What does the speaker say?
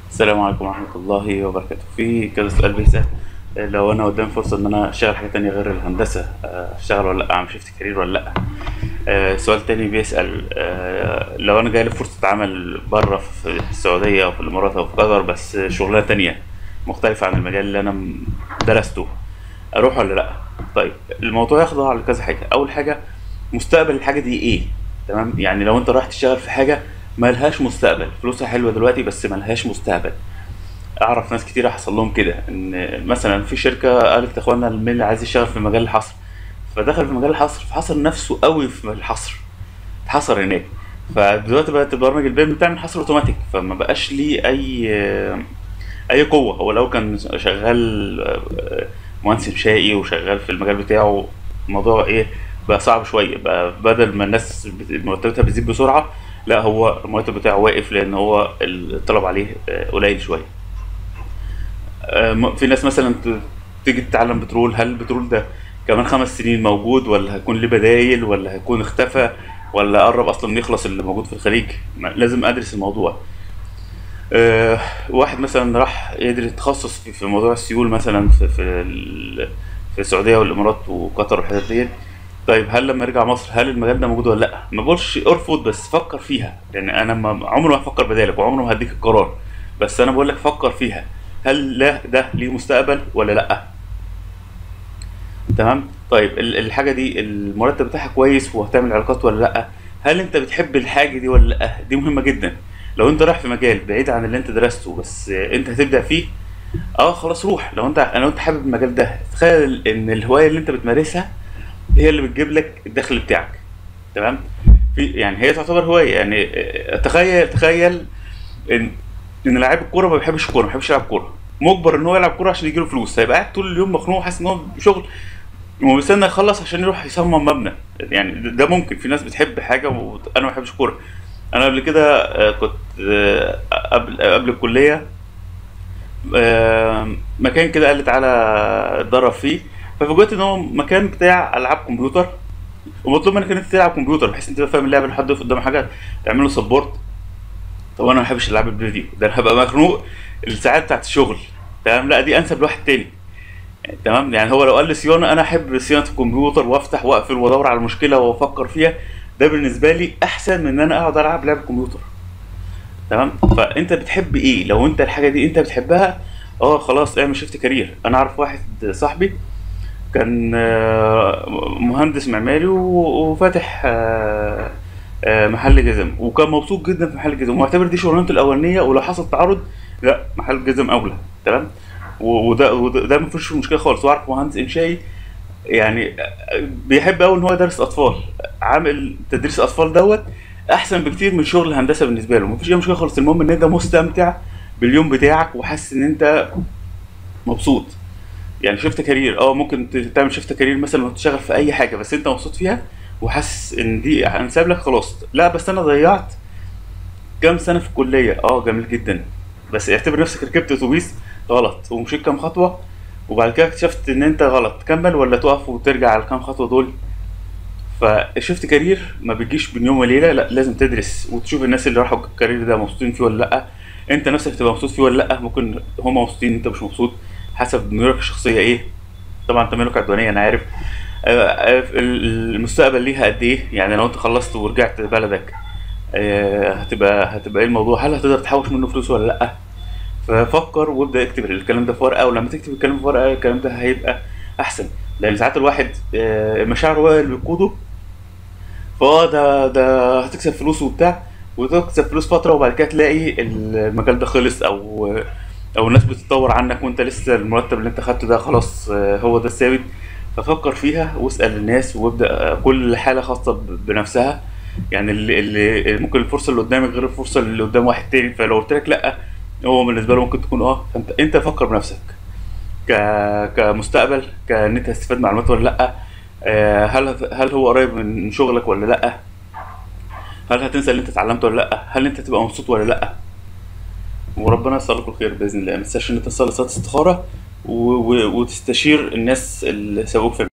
السلام عليكم ورحمة الله وبركاته في كذا سؤال بيسأل لو أنا قدامي فرصة إن أنا أشتغل حاجة تانية غير الهندسة آه، أشتغل ولا لأ أعمل شيفت كارير ولا لأ آه، سؤال تاني بيسأل آه، لو أنا جايلي فرصة عمل بره في السعودية أو في الإمارات أو في قطر بس شغلانة تانية مختلفة عن المجال اللي أنا م- درسته أروح ولا لأ طيب الموضوع يخضع لكذا حاجة أول حاجة مستقبل الحاجة دي إيه تمام يعني لو أنت رايح تشتغل في حاجة ملهاش مستقبل فلوسها حلوة دلوقتي بس ملهاش مستقبل اعرف ناس كتير حصل لهم كده ان مثلا في شركه قالت يا اخوانا الميل اللي عايز يشتغل في مجال الحصر فدخل في مجال الحصر فحصر نفسه قوي في الحصر اتحصر هناك فدلوقتي بقت برامج البيم بتعمل حصر اوتوماتيك فما بقاش ليه اي اي قوه هو لو كان شغال آه، مهندس انشائي وشغال في المجال بتاعه الموضوع ايه بقى صعب شويه بقى بدل ما الناس بت- مرتباتها بتزيد بسرعه لا هو المرتب بتاعه واقف لان هو الطلب عليه آه، قليل شويه آه، م- في ناس مثلا ت- تيجي تتعلم بترول هل البترول ده كمان خمس سنين موجود ولا هيكون ليه بدايل ولا هيكون اختفى ولا قرب اصلا يخلص اللي موجود في الخليج ما- لازم ادرس الموضوع آه، واحد مثلا راح يقدر يتخصص في في موضوع السيول مثلا في في ال- في السعوديه والامارات وقطر والحتت ديت طيب هل لما يرجع مصر هل المجال ده موجود ولا لا ما بقولش ارفض بس فكر فيها يعني انا ما عمري ما هفكر بدالك وعمري ما هديك القرار بس انا بقول لك فكر فيها هل لا ده ليه مستقبل ولا لا تمام طيب ال- الحاجه دي المرتب بتاعها كويس وهتعمل علاقات ولا لا هل انت بتحب الحاجه دي ولا لا دي مهمه جدا لو انت رايح في مجال بعيد عن اللي انت درسته بس آه، انت هتبدا فيه اه خلاص روح لو انت لو انت حابب المجال ده تخيل ان الهوايه اللي انت بتمارسها هي اللي بتجيب لك الدخل بتاعك تمام في يعني هي تعتبر هوايه يعني آه، تخيل تخيل ان ان لاعب الكوره ما بيحبش الكوره ما بيحبش يلعب كوره مجبر ان هو يلعب كوره عشان يجيله فلوس هيبقى قاعد طول اليوم مخنوق حاسس ان هو شغل وبيستنى يخلص عشان يروح يصمم مبنى يعني ده ده ممكن في ناس بتحب حاجه وانا ما بحبش كوره انا قبل كده آه، كنت آه، قبل قبل الكليه آه، مكان كده قال لي تعالى اتدرب فيه ففوجئت ان هو مكان بتاع العاب كمبيوتر ومطلوب منك ان انت تلعب كمبيوتر بحيث انت تبقى فاهم اللعبه لحد يقف قدام حاجه تعمل له سبورت طب انا ما بحبش العاب الفيديو ده انا هبقى مخنوق الساعات بتاعت الشغل تمام لا دي انسب لواحد تاني تمام يعني هو لو قال لي صيانه انا احب صيانه الكمبيوتر وافتح واقفل وادور على المشكله وافكر فيها ده بالنسبه لي احسن من ان انا اقعد العب لعب كمبيوتر تمام فانت بتحب ايه لو انت الحاجه دي انت بتحبها اه خلاص اعمل شيفت كارير انا اعرف واحد صاحبي كان آه، مهندس معماري و- وفاتح آه، آه، محل جزم وكان مبسوط جدا في محل الجزم ومعتبر دي شغلانته الاولانيه ولو حصل تعارض لا محل الجزم اولى تمام و- وده وده ده ما فيش مشكله خالص واعرف مهندس انشائي يعني بيحب قوي ان هو يدرس اطفال عامل تدريس اطفال دوت احسن بكتير من شغل الهندسه بالنسبه له مفيش اي مشكله خالص المهم ان انت مستمتع باليوم بتاعك وحاسس ان انت مبسوط يعني شفت كارير اه ممكن ت- تعمل شفت كارير مثلا وتشتغل في اي حاجه بس انت مبسوط فيها وحاسس ان دي انسب لك خلاص لا بس انا ضيعت كام سنه في الكليه اه جميل جدا بس اعتبر نفسك ركبت اتوبيس غلط ومشيت كام خطوه وبعد كده اكتشفت ان انت غلط تكمل ولا تقف وترجع على الكام خطوه دول فشفت كارير ما بيجيش بين يوم وليله لا لازم تدرس وتشوف الناس اللي راحوا الكارير ده مبسوطين فيه ولا لا انت نفسك تبقى مبسوط فيه ولا لا ممكن هم مبسوطين انت مش مبسوط حسب ميولك الشخصيه ايه طبعا انت ميولك عدوانيه انا عارف آه، آه، المستقبل ليها قد ايه يعني لو انت خلصت ورجعت بلدك آه، هتبقى هتبقى ايه الموضوع هل هتقدر تحوش منه فلوس ولا لا ففكر وابدا اكتب الكلام ده في ورقه ولما تكتب الكلام في ورقه الكلام ده هيبقى احسن لان ساعات الواحد آه، مشاعره هو اللي بتقوده فاه ده ده هتكسب فلوس وبتاع وتكسب فلوس فتره وبعد كده تلاقي المجال ده خلص او او الناس بتتطور عنك وانت لسه المرتب اللي انت خدته ده خلاص آه، هو ده الثابت ففكر فيها واسال الناس وابدا آه، كل حاله خاصه ب- بنفسها يعني اللي, اللي ممكن الفرصه اللي قدامك غير الفرصه اللي قدام واحد تاني فلو قلت لك لا هو بالنسبه له ممكن تكون اه فانت انت فكر بنفسك ك كمستقبل كان انت هتستفاد معلومات ولا لا آه، هل هل هو قريب من شغلك ولا لا هل هتنسى اللي انت اتعلمته ولا لا هل انت تبقى مبسوط ولا لا وربنا يصل لكم الخير باذن الله ما تنساش ان انت تصلي صلاه استخاره و... و... وتستشير الناس اللي سابوك في